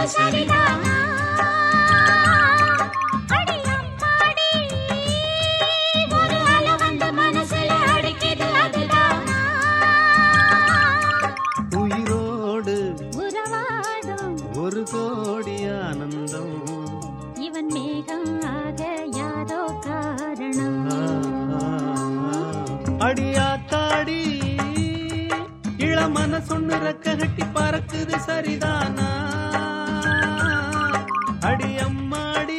சரிதானா அடி அம்மாடி ஒரு அலை வந்து மனசுல அடிக்குது அதுதானா உயிரோடு உறவாடும் ஒரு கோடி ஆனந்தம் இவன் மேகம் ஆக யாரோ காரணம் அடியாத்தாடி இளமன சொன்னு ரெக்க கட்டி பறக்குது சரிதானா அடி அம்மாடி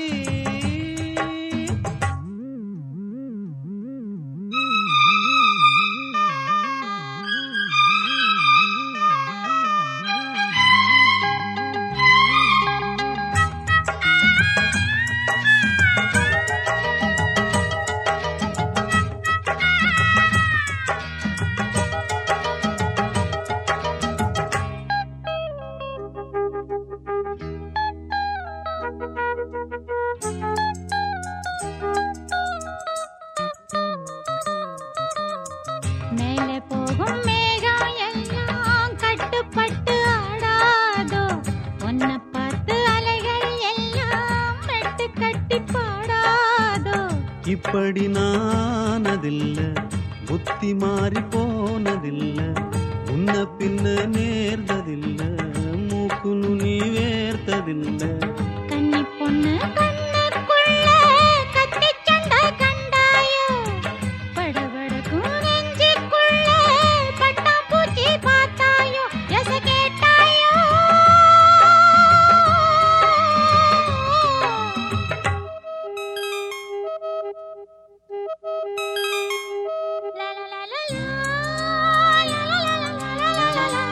மேலே போகும் மேகம் எல்லாம் கட்டுப்பட்டு ஆடாதோ உன்னை பார்த்து அலைகள் எல்லாம் மெட்டு கட்டி பாடாதோ இப்படி நானதில்ல புத்தி மாறி போனதில்ல உன்ன பின்ன நேர்ந்ததில்ல மூக்கு நுனி வேர்த்ததில்ல கன்னி பொண்ணு கண்ணுக்குள்ள கத்தி சண்டை கண்டாயோ படபடக்கும் நெஞ்சுக்குள்ள பட்டாம்பூச்சி பார்த்தாயோ எச கேட்டாயோ லா லா லா லா லா, லா லா லா லா லா லா லா லா.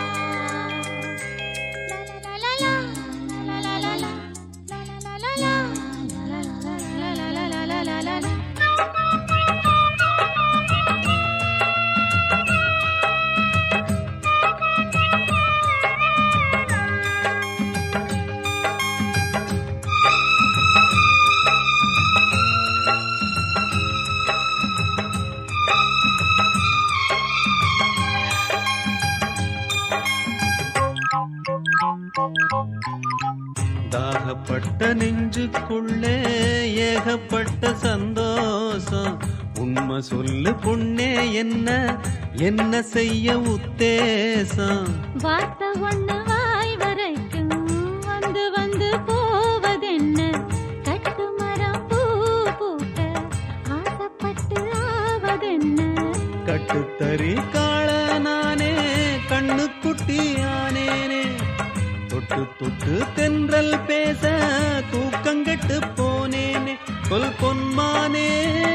தாகப்பட்ட நெஞ்சுக்குள்ளே ஏகப்பட்ட சந்தோஷம் உண்மை சொல்லு பொண்ணே என்ன என்ன செய்ய உத்தேசம் வார்த்தை ஒண்ணு வாய் வரைக்கும் வந்து வந்து போவதென்ன கட்டு மரம் பூ பூக்க ஆசைப்பட்டு ஆவதென்ன கட்டுத்தறி காள நானே கண்ணு குட்டியானேனே தொட்டு தொட்டு தென்றல் பேச தூக்கங்கெட்டு போனேனே கொல் பொன்மானே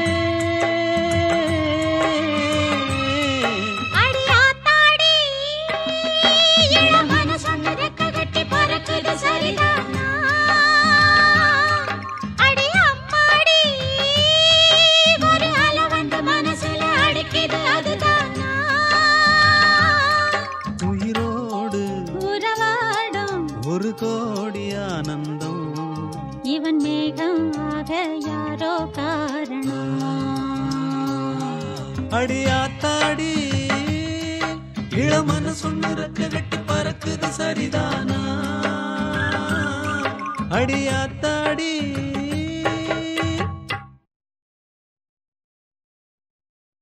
அடி ஆத்தாடி இளம் மனசொன்னு ரெக்க கட்டி பறக்குது சரிதானா அடி அம்மாடி ஒரு அலை வந்து மனசுல அடிக்குது அதுதானா உயிரோடு உறவாடும் ஒரு கோடி ஆனந்தம் இவன் மேகம் ஆக யாரோ காரணம் அடியாத்தாடி இளமன சொன்னு ரெக்க கட்டி பறக்குது சரிதானா அடியாத்தாடி